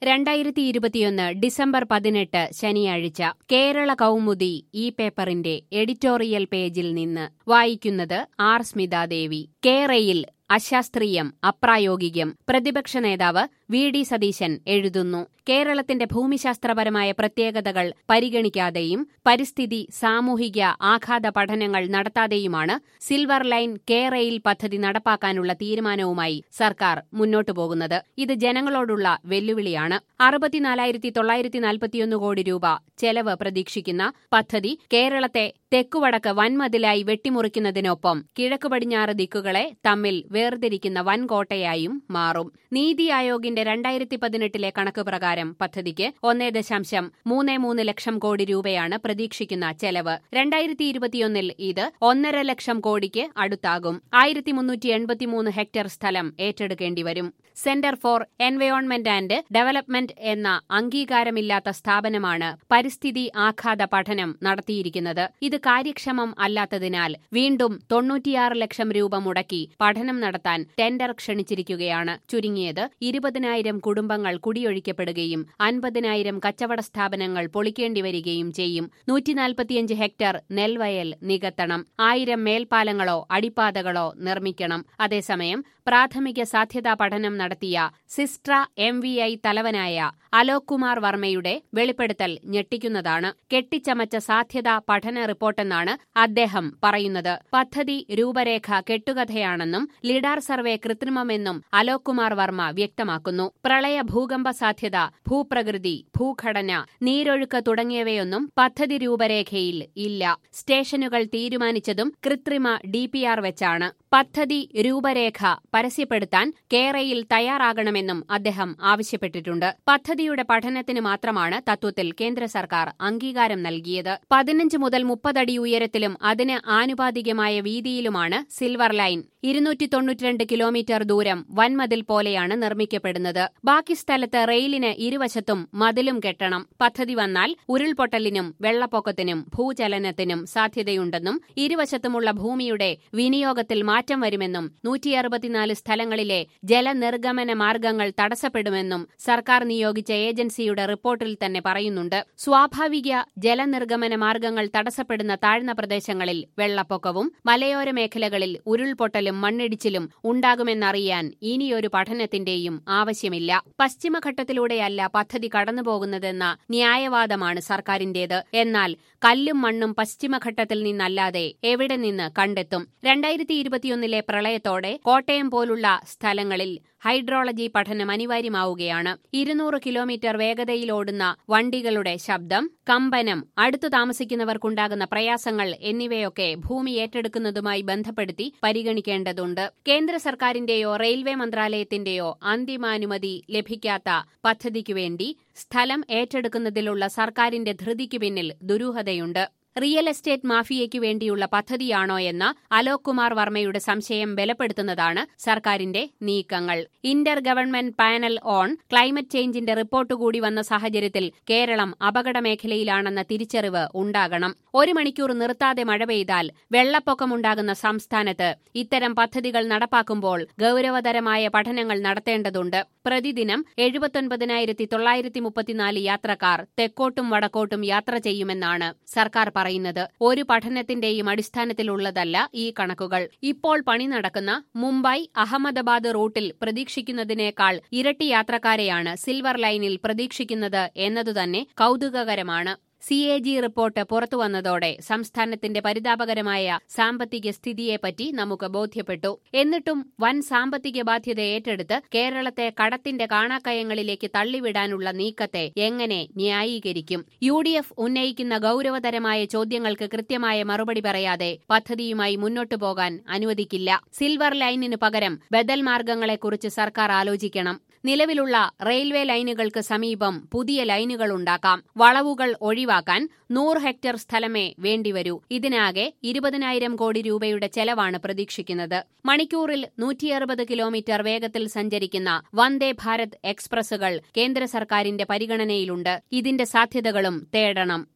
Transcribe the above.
രണ്ടായിരത്തി ഇരുപത്തിയൊന്ന് ഡിസംബർ പതിനെട്ട് ശനിയാഴ്ച കേരള കൗമുദി ഈ പേപ്പറിന്റെ എഡിറ്റോറിയൽ പേജിൽ നിന്ന് വായിക്കുന്നത് ആർ സ്മിതാദേവി കേരയിൽ അശാസ്ത്രീയം അപ്രായോഗികം പ്രതിപക്ഷ നേതാവ് വി ഡി സതീശൻ എഴുതുന്നു കേരളത്തിന്റെ ഭൂമിശാസ്ത്രപരമായ പ്രത്യേകതകൾ പരിഗണിക്കാതെയും പരിസ്ഥിതി സാമൂഹിക ആഘാത പഠനങ്ങൾ നടത്താതെയുമാണ് സിൽവർ ലൈൻ കേരയിൽ പദ്ധതി നടപ്പാക്കാനുള്ള തീരുമാനവുമായി സർക്കാർ മുന്നോട്ടു പോകുന്നത് ഇത് ജനങ്ങളോടുള്ള വെല്ലുവിളിയാണ് അറുപത്തിനാലായിരത്തി തൊള്ളായിരത്തി നാൽപ്പത്തിയൊന്ന് കോടി രൂപ ചെലവ് പ്രതീക്ഷിക്കുന്ന പദ്ധതി കേരളത്തെ തെക്കുവടക്ക് വൻമതിലായി വെട്ടിമുറിക്കുന്നതിനൊപ്പം കിഴക്ക് പടിഞ്ഞാറ് ദിക്കുകളെ തമ്മിൽ വേർതിരിക്കുന്ന വൻകോട്ടയായും മാറും നീതി ആയോഗിന്റെ രണ്ടായിരത്തി പതിനെട്ടിലെ കണക്ക് പ്രകാരം പദ്ധതിക്ക് ഒന്നേ ദശാംശം മൂന്ന് മൂന്ന് ലക്ഷം കോടി രൂപയാണ് പ്രതീക്ഷിക്കുന്ന ചെലവ് രണ്ടായിരത്തി ഇരുപത്തിയൊന്നിൽ ഇത് ഒന്നര ലക്ഷം കോടിക്ക് അടുത്താകും ആയിരത്തി മുന്നൂറ്റി എൺപത്തിമൂന്ന് ഹെക്ടർ സ്ഥലം ഏറ്റെടുക്കേണ്ടി വരും centre for environment and development എന്ന അംഗീകാരമില്ലാത്ത സ്ഥാപനമാണ് പരിസ്ഥിതി ആഘാത പഠനം നടത്തിയിരിക്കുന്നത് ഇത് കാര്യക്ഷമം അല്ലാത്തതിനാൽ വീണ്ടും തൊണ്ണൂറ്റിയാറ് ലക്ഷം രൂപ മുടക്കി പഠനം നടത്താൻ ടെൻഡർ ക്ഷണിച്ചിരിക്കുകയാണ് ചുരുങ്ങിയത് ഇരുപതിനായിരം കുടുംബങ്ങൾ കുടിയൊഴിക്കപ്പെടുകയും അൻപതിനായിരം കച്ചവട സ്ഥാപനങ്ങൾ പൊളിക്കേണ്ടി വരികയും ചെയ്യും നൂറ്റിനാൽപ്പത്തിയഞ്ച് ഹെക്ടർ നെൽവയൽ നികത്തണം ആയിരം മേൽപ്പാലങ്ങളോ അടിപ്പാതകളോ നിർമ്മിക്കണം അതേസമയം പ്രാഥമിക സാധ്യതാ പഠനം നടത്തിയ സിസ്ട്ര എം വി ഐ തലവനായ അലോക് കുമാർ വർമ്മയുടെ വെളിപ്പെടുത്തൽ ഞെട്ടിക്കുന്നതാണ് കെട്ടിച്ചമച്ച സാധ്യതാ പഠന റിപ്പോർട്ടെന്നാണ് അദ്ദേഹം പറയുന്നത് പദ്ധതി രൂപരേഖ കെട്ടുകഥയാണെന്നും ലിഡാർ സർവേ കൃത്രിമമെന്നും അലോക് കുമാർ വർമ്മ വ്യക്തമാക്കുന്നു പ്രളയ ഭൂകമ്പ സാധ്യത ഭൂപ്രകൃതി ഭൂഘടന നീരൊഴുക്ക് തുടങ്ങിയവയൊന്നും പദ്ധതി രൂപരേഖയിൽ ഇല്ല സ്റ്റേഷനുകൾ തീരുമാനിച്ചതും കൃത്രിമ ഡിപിആർ വെച്ചാണ് പദ്ധതി രൂപരേഖ പരസ്യപ്പെടുത്താൻ കേരയിൽ തയ്യാറാകണമെന്നും അദ്ദേഹം ആവശ്യപ്പെട്ടിട്ടുണ്ട് പദ്ധതിയുടെ പഠനത്തിന് മാത്രമാണ് തത്വത്തിൽ കേന്ദ്ര സർക്കാർ അംഗീകാരം നൽകിയത് പതിനഞ്ച് മുതൽ മുപ്പതടി ഉയരത്തിലും അതിന് ആനുപാതികമായ വീതിയിലുമാണ് സിൽവർ ലൈൻ ഇരുന്നൂറ്റി തൊണ്ണൂറ്റിരണ്ട് കിലോമീറ്റർ ദൂരം വൻമതിൽ പോലെയാണ് നിർമ്മിക്കപ്പെടുന്നത് ബാക്കി സ്ഥലത്ത് റെയിലിന് ഇരുവശത്തും മതിലും കെട്ടണം പദ്ധതി വന്നാൽ ഉരുൾപൊട്ടലിനും വെള്ളപ്പൊക്കത്തിനും ഭൂചലനത്തിനും സാധ്യതയുണ്ടെന്നും ഇരുവശത്തുമുള്ള ഭൂമിയുടെ വിനിയോഗത്തിൽ മാറ്റം വരുമെന്നും നൂറ്റി അറുപത്തിനാല് സ്ഥലങ്ങളിലെ ജലനിർഗമന മാർഗങ്ങൾ തടസ്സപ്പെടുമെന്നും സർക്കാർ നിയോഗിച്ച ഏജൻസിയുടെ റിപ്പോർട്ടിൽ തന്നെ പറയുന്നുണ്ട് സ്വാഭാവിക ജലനിർഗമന മാർഗങ്ങൾ തടസ്സപ്പെടുന്ന താഴ്ന്ന പ്രദേശങ്ങളിൽ വെള്ളപ്പൊക്കവും മലയോര മേഖലകളിൽ ഉരുൾപൊട്ടലും മണ്ണിടിച്ചിലും ഉണ്ടാകുമെന്നറിയാൻ ഇനിയൊരു പഠനത്തിന്റെയും ആവശ്യമില്ല പശ്ചിമഘട്ടത്തിലൂടെയല്ല പദ്ധതി കടന്നുപോകുന്നതെന്ന ന്യായവാദമാണ് സർക്കാരിന്റേത് എന്നാൽ കല്ലും മണ്ണും പശ്ചിമഘട്ടത്തിൽ നിന്നല്ലാതെ എവിടെ നിന്ന് കണ്ടെത്തും രണ്ടായിരത്തി ഇരുപത്തിയൊന്നിലെ പ്രളയത്തോടെ കോട്ടയം പോലുള്ള സ്ഥലങ്ങളിൽ ഹൈഡ്രോളജി പഠനം അനിവാര്യമാവുകയാണ് ഇരുന്നൂറ് കിലോമീറ്റർ വേഗതയിലോടുന്ന വണ്ടികളുടെ ശബ്ദം കമ്പനം അടുത്തു താമസിക്കുന്നവർക്കുണ്ടാകുന്ന പ്രയാസങ്ങൾ എന്നിവയൊക്കെ ഭൂമി ഏറ്റെടുക്കുന്നതുമായി ബന്ധപ്പെടുത്തി പരിഗണിക്കേണ്ടതുണ്ട് കേന്ദ്ര സർക്കാരിന്റെയോ റെയിൽവേ മന്ത്രാലയത്തിന്റെയോ അന്തിമാനുമതി ലഭിക്കാത്ത പദ്ധതിക്കു വേണ്ടി സ്ഥലം ഏറ്റെടുക്കുന്നതിലുള്ള സർക്കാരിന്റെ ധൃതിക്കു പിന്നിൽ ദുരൂഹതയുണ്ട് റിയൽ എസ്റ്റേറ്റ് മാഫിയയ്ക്കു വേണ്ടിയുള്ള പദ്ധതിയാണോ എന്ന അലോക് കുമാർ വർമ്മയുടെ സംശയം ബലപ്പെടുത്തുന്നതാണ് സർക്കാരിന്റെ നീക്കങ്ങൾ inter government panel on climate ചേഞ്ചിന്റെ റിപ്പോർട്ട് കൂടി വന്ന സാഹചര്യത്തിൽ കേരളം അപകട മേഖലയിലാണെന്ന തിരിച്ചറിവ് ഉണ്ടാകണം ഒരു മണിക്കൂർ നിർത്താതെ മഴ പെയ്താൽ വെള്ളപ്പൊക്കമുണ്ടാകുന്ന സംസ്ഥാനത്ത് ഇത്തരം പദ്ധതികൾ നടപ്പാക്കുമ്പോൾ ഗൌരവതരമായ പഠനങ്ങൾ നടത്തേണ്ടതുണ്ട് പ്രതിദിനം എഴുപത്തൊൻപതിനായിരത്തി തൊള്ളായിരത്തി മുപ്പത്തിനാല് യാത്രക്കാർ തെക്കോട്ടും വടക്കോട്ടും യാത്ര ചെയ്യുമെന്നാണ് സർക്കാർ പറയുന്നത് ഒരു പഠനത്തിന്റെയും അടിസ്ഥാനത്തിലുള്ളതല്ല ഈ കണക്കുകൾ ഇപ്പോൾ പണി നടക്കുന്ന മുംബൈ അഹമ്മദാബാദ് റൂട്ടിൽ പ്രതീക്ഷിക്കുന്നതിനേക്കാൾ ഇരട്ടി യാത്രക്കാരെയാണ് സിൽവർ ലൈനിൽ പ്രതീക്ഷിക്കുന്നത് എന്നതുതന്നെ കൌതുകകരമാണ് സി എ ജി റിപ്പോർട്ട് പുറത്തുവന്നതോടെ സംസ്ഥാനത്തിന്റെ പരിതാപകരമായ സാമ്പത്തിക സ്ഥിതിയെപ്പറ്റി നമുക്ക് ബോധ്യപ്പെട്ടു എന്നിട്ടും വൻ സാമ്പത്തിക ബാധ്യത ഏറ്റെടുത്ത് കേരളത്തെ കടത്തിന്റെ കാണാക്കയങ്ങളിലേക്ക് തള്ളിവിടാനുള്ള നീക്കത്തെ എങ്ങനെ ന്യായീകരിക്കും യു ഡി എഫ് ഉന്നയിക്കുന്ന ഗൌരവതരമായ ചോദ്യങ്ങൾക്ക് കൃത്യമായ മറുപടി പറയാതെ പദ്ധതിയുമായി മുന്നോട്ടു പോകാൻ അനുവദിക്കില്ല സിൽവർ ലൈനിനു പകരം ബദൽ മാർഗങ്ങളെക്കുറിച്ച് സർക്കാർ ആലോചിക്കണം നിലവിലുള്ള റെയിൽവേ ലൈനുകൾക്ക് സമീപം പുതിയ ലൈനുകൾ ഉണ്ടാക്കാം വളവുകൾ ഒഴിവാക്കാൻ നൂറ് ഹെക്ടർ സ്ഥലമേ വേണ്ടിവരൂ ഇതിനാകെ ഇരുപതിനായിരം കോടി രൂപയുടെ ചെലവാണ് പ്രതീക്ഷിക്കുന്നത് മണിക്കൂറിൽ നൂറ്റിയറുപത് കിലോമീറ്റർ വേഗത്തിൽ സഞ്ചരിക്കുന്ന വന്ദേ ഭാരത് എക്സ്പ്രസുകൾ കേന്ദ്ര സർക്കാരിന്റെ പരിഗണനയിലുണ്ട് ഇതിന്റെ സാധ്യതകളും തേടണം